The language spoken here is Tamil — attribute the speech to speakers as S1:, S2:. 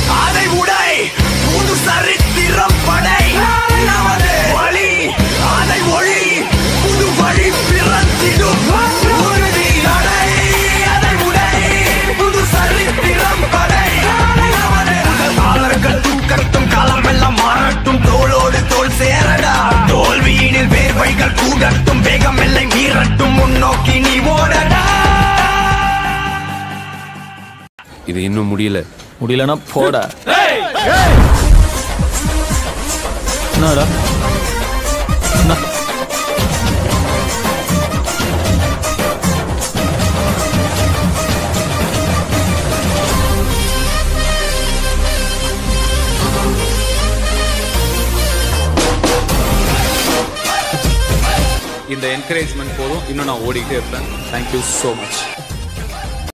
S1: அதை உடை புது சரித்திரம் படை நமது வழி அதை ஒளி புது வழி பிறந்திடும் உறுதி நடை அதை உடை புது சரித்திரம் படை நமது காலர்கள் தூக்கட்டும் காலம் எல்லாம் மாறட்டும் தோளோடு தோல் சேரடா தோல்வியினில் வேர்வைகள் கூடட்டும் வேகம் எல்லை மீறட்டும் முன்னோக்கி நீ ஓடடா
S2: இது இன்னும் முடியல
S3: முடியலன்னா போடா என்னடா என்ன?
S4: இந்த என்கரேஜ்மெண்ட் போதும் இன்னும் நான் ஓடிக்கிட்டே இருப்பேன் தேங்க்யூ ஸோ மச்